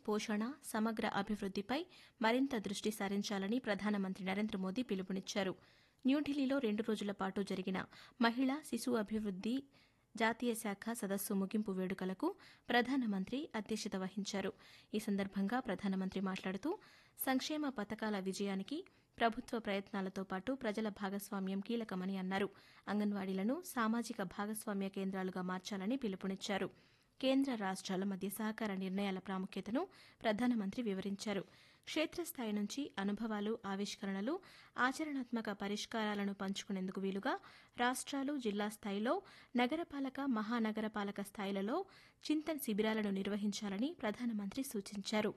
పోషణ సమగ్ర అభివృద్దిపై మరింత దృష్టి సారించాలని ప్రధానమంత్రి నరేంద్ర మోదీ పిలుపునిచ్చారు న్యూఢిల్లీలో రెండు రోజుల పాటు జరిగిన మహిళా శిశు అభివృద్ది జాతీయ శాఖ సదస్సు ముగింపు వేడుకలకు ప్రధానమంత్రి అధ్యక్షత వహించారు ఈ సందర్భంగా ప్రధానమంత్రి మాట్లాడుతూ సంక్షేమ పథకాల విజయానికి ప్రభుత్వ ప్రయత్నాలతో పాటు ప్రజల భాగస్వామ్యం కీలకమని అన్నారు అంగన్వాడీలను సామాజిక భాగస్వామ్య కేంద్రాలుగా మార్చాలని పిలుపునిచ్చారు కేంద్ర రాష్ట్రాల మధ్య సహకార నిర్ణయాల ప్రాముఖ్యతను ప్రధానమంత్రి వివరించారు క్షేత్రస్థాయి నుంచి అనుభవాలు ఆవిష్కరణలు ఆచరణాత్మక పరిష్కారాలను పంచుకునేందుకు వీలుగా రాష్ట్రాలు జిల్లా స్థాయిలో నగరపాలక మహానగరపాలక స్థాయిలలో చింతన్ శిబిరాలను నిర్వహించాలని ప్రధానమంత్రి సూచించారు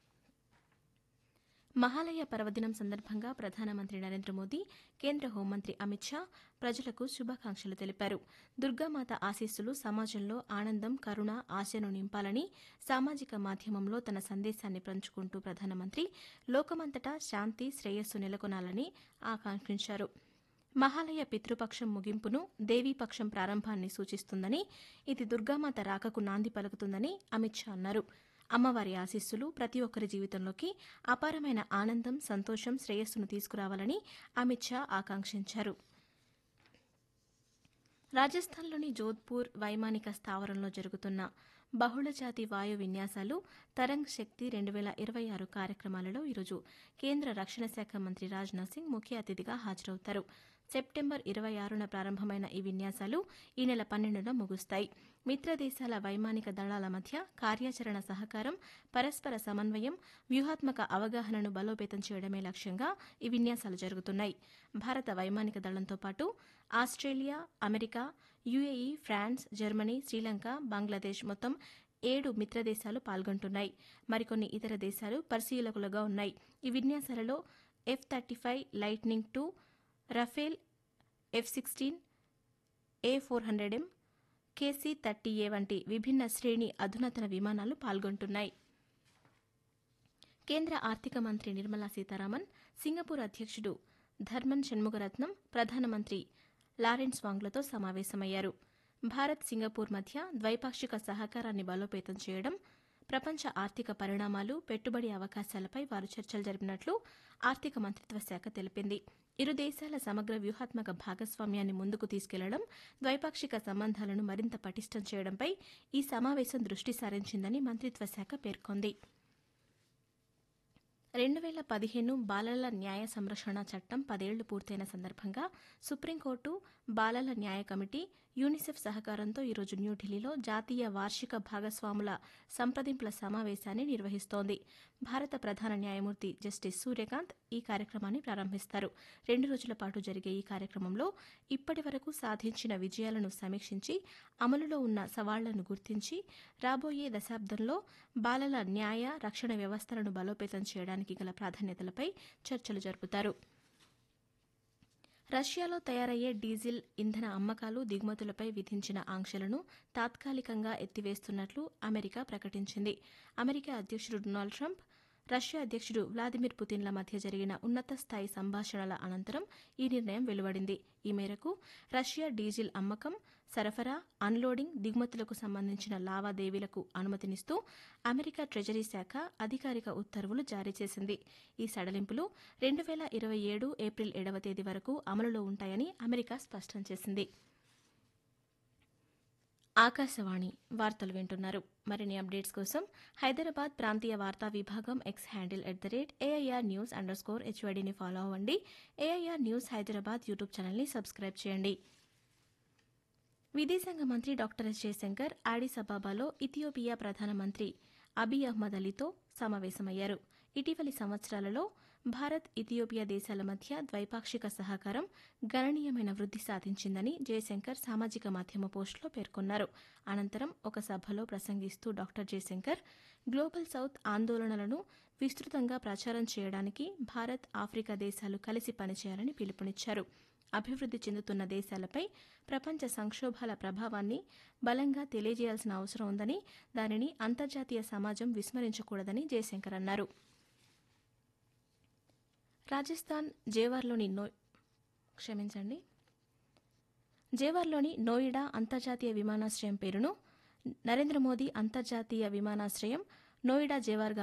మహాలయ పర్వదినం సందర్భంగా ప్రధానమంత్రి నరేంద్ర మోదీ కేంద్ర హోంమంత్రి అమిత్ షా ప్రజలకు శుభాకాంక్షలు తెలిపారు దుర్గామాత ఆశీస్సులు సమాజంలో ఆనందం కరుణ ఆశను నింపాలని సామాజిక మాధ్యమంలో తన సందేశాన్ని పంచుకుంటూ ప్రధానమంత్రి లోకమంతటా శాంతి శ్రేయస్సు నెలకొనాలని ఆకాంక్షించారు మహాలయ పితృపక్షం ముగింపును దేవీపక్షం ప్రారంభాన్ని సూచిస్తుందని ఇది దుర్గామాత రాకకు నాంది పలుకుతుందని అమిత్ షా అన్నారు అమ్మవారి ఆశీస్సులు ప్రతి ఒక్కరి జీవితంలోకి అపారమైన ఆనందం సంతోషం శ్రేయస్సును తీసుకురావాలని అమిత్ షా ఆకాంక్షించారు రాజస్థాన్లోని జోధ్పూర్ వైమానిక స్థావరంలో జరుగుతున్న బహుళజాతి వాయు విన్యాసాలు తరంగ్ శక్తి రెండు వేల ఇరవై ఆరు కార్యక్రమాలలో ఈరోజు కేంద్ర రక్షణ శాఖ మంత్రి రాజ్నాథ్ సింగ్ ముఖ్య అతిథిగా హాజరవుతారు సెప్టెంబర్ ఇరవై ఆరున ప్రారంభమైన ఈ విన్యాసాలు ఈ నెల పన్నెండున ముగుస్తాయి మిత్ర దేశాల వైమానిక దళాల మధ్య కార్యాచరణ సహకారం పరస్పర సమన్వయం వ్యూహాత్మక అవగాహనను బలోపేతం చేయడమే లక్ష్యంగా ఈ విన్యాసాలు జరుగుతున్నాయి భారత వైమానిక దళంతో పాటు Australia America UAE France Germany Sri Lanka Bangladesh మొత్తం ఏడు మిత్రదేశాలు పాల్గొంటున్నాయి మరికొన్ని ఇతర దేశాలు పరిశీలకులుగా ఉన్నాయి ఈ విన్యాసాలలో F thirty five lightning two Rafale F sixteen A four hundred M KC thirty A వంటి విభిన్న శ్రేణి అధునాతన విమానాలు పాల్గొంటున్నాయి కేంద్ర ఆర్థిక మంత్రి నిర్మలా సీతారామన్ సింగపూర్ అధ్యక్షుడు ధర్మన్ షణ్ముగరత్నం ప్రధానమంత్రి లారెన్స్ వాంగ్లతో సమావేశమయ్యారు భారత్ సింగపూర్ మధ్య ద్వైపాక్షిక సహకారాన్ని బలోపేతం చేయడం ప్రపంచ ఆర్థిక పరిణామాలు పెట్టుబడి అవకాశాలపై వారు చర్చలు జరిపినట్లు ఆర్థిక మంత్రిత్వ శాఖ తెలిపింది ఇరు దేశాల సమగ్ర వ్యూహాత్మక భాగస్వామ్యాన్ని ముందుకు తీసుకెళ్లడం ద్వైపాక్షిక సంబంధాలను మరింత పటిష్టం చేయడంపై ఈ సమావేశం దృష్టి సారించిందని మంత్రిత్వ శాఖ పేర్కొంది రెండు వేల పదిహేను బాలల న్యాయ సంరక్షణ చట్టం పదేళ్లు పూర్తయిన సందర్భంగా సుప్రీంకోర్టు బాలల న్యాయ కమిటీ యూనిసెఫ్ సహకారంతో ఈరోజు న్యూఢిల్లీలో జాతీయ వార్షిక భాగస్వాముల సంప్రదింపుల సమావేశాన్ని నిర్వహిస్తోంది భారత ప్రధాన న్యాయమూర్తి జస్టిస్ సూర్యకాంత్ ఈ కార్యక్రమాన్ని ప్రారంభిస్తారు రెండు రోజుల పాటు జరిగే ఈ కార్యక్రమంలో ఇప్పటి వరకు సాధించిన విజయాలను సమీక్షించి అమలులో ఉన్న సవాళ్లను గుర్తించి రాబోయే దశాబ్దంలో బాలల న్యాయ రక్షణ వ్యవస్థలను బలోపేతం చేయడానికి గల ప్రాధాన్యతలపై చర్చలు జరుపుతారు రష్యాలో తయారయ్యే డీజిల్ ఇంధన అమ్మకాలు దిగుమతులపై విధించిన ఆంక్షలను తాత్కాలికంగా ఎత్తివేస్తున్నట్లు అమెరికా ప్రకటించింది అమెరికా అధ్యక్షుడు డొనాల్డ్ ట్రంప్ రష్యా అధ్యక్షుడు వ్లాదిమిర్ పుతిన్ల మధ్య జరిగిన ఉన్నత స్థాయి సంభాషణల అనంతరం ఈ నిర్ణయం వెలువడింది ఈ మేరకు రష్యా డీజిల్ అమ్మకం సరఫరా అన్లోడింగ్ దిగుమతులకు సంబంధించిన లావాదేవీలకు అనుమతినిస్తూ అమెరికా ట్రెజరీ శాఖ అధికారిక ఉత్తర్వులు జారీ చేసింది ఈ సడలింపులు రెండు వేల ఇరవై ఏడు ఏప్రిల్ ఏడవ తేదీ వరకు అమలులో ఉంటాయని అమెరికా స్పష్టం చేసింది ఆకాశవాణి వార్తలు వింటున్నారు మరిన్ని అప్డేట్స్ కోసం హైదరాబాద్ ప్రాంతీయ వార్తా విభాగం X handle at the rate AIR news underscore స్కోర్ హెచ్వైడీని ఫాలో అవ్వండి ఏఐఆర్ న్యూస్ హైదరాబాద్ యూట్యూబ్ ఛానల్ని సబ్స్క్రైబ్ చేయండి విదేశాంగ మంత్రి డాక్టర్ ఎస్ జయశంకర్ ఆడిస్ అబాబాలో ఇథియోపియా ప్రధానమంత్రి అబీ అహ్మద్ అలీతో సమావేశమయ్యారు ఇటీవలి సంవత్సరాలలో భారత్ ఇథియోపియా దేశాల మధ్య ద్వైపాక్షిక సహకారం గణనీయమైన వృద్ది సాధించిందని జయశంకర్ సామాజిక మాధ్యమ పోస్టులో పేర్కొన్నారు అనంతరం ఒక సభలో ప్రసంగిస్తూ డాక్టర్ జయశంకర్ గ్లోబల్ సౌత్ ఆందోళనలను విస్తృతంగా ప్రచారం చేయడానికి భారత్ ఆఫ్రికా దేశాలు కలిసి పనిచేయాలని పిలుపునిచ్చారు అభివృద్ది చెందుతున్న దేశాలపై ప్రపంచ సంక్షోభాల ప్రభావాన్ని బలంగా తెలియజేయాల్సిన అవసరం ఉందని దానిని అంతర్జాతీయ సమాజం విస్మరించకూడదని జయశంకర్ అన్నారు రాజస్థాన్ జేవార్లోని నో క్షమించండి జేవార్లోని నోయిడా అంతర్జాతీయ విమానాశ్రయం పేరును నరేంద్ర మోదీ అంతర్జాతీయ విమానాశ్రయం నోయిడా జేవార్గా